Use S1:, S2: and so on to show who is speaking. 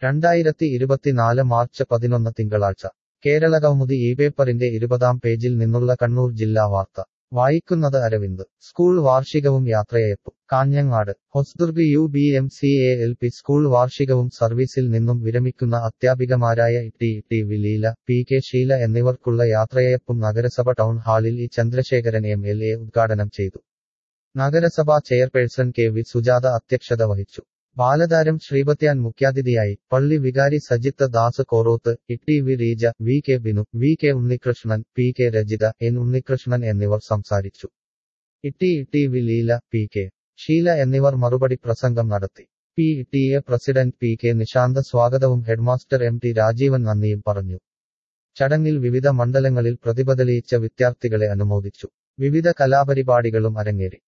S1: രണ്ടായിരത്തി ഇരുപത്തിനാല് മാർച്ച് പതിനൊന്ന് തിങ്കളാഴ്ച കേരള കൗമുദി ഈ പേപ്പറിന്റെ ഇരുപതാം പേജിൽ നിന്നുള്ള കണ്ണൂർ ജില്ലാ വാർത്ത വായിക്കുന്നത് അരവിന്ദ് സ്കൂൾ വാർഷികവും യാത്രയയപ്പും Kanhangad Hosdurg U B M C A L P school വാർഷികവും സർവീസിൽ നിന്നും വിരമിക്കുന്ന അധ്യാപികമാരായ T T Vileela P K Sheela എന്നിവർക്കുള്ള യാത്രയയപ്പും നഗരസഭ ടൗൺ ഹാളിൽ E Chandrasekharan M L A ഉദ്ഘാടനം ചെയ്തു നഗരസഭാ ചെയർപേഴ്സൺ കെ വി സുജാത അധ്യക്ഷത വഹിച്ചു ബാലതാരം ശ്രീപത്യാൻ മുഖ്യാതിഥിയായി പള്ളി വികാരി Sajith Das Koroth Itty V Reeja V K Binu V K Unnikrishnan P K Rajitha N Unnikrishnan എന്നിവർ സംസാരിച്ചു Itty Itty V Leela P K Sheela എന്നിവർ മറുപടി പ്രസംഗം നടത്തി P T A president P K Nishantha സ്വാഗതവും ഹെഡ്മാസ്റ്റർ എം ടി രാജീവൻ നന്ദിയും പറഞ്ഞു ചടങ്ങിൽ വിവിധ മണ്ഡലങ്ങളിൽ പ്രതിഭ തെളിയിച്ച വിദ്യാർത്ഥികളെ അനുമോദിച്ചു വിവിധ കലാപരിപാടികളും അരങ്ങേറി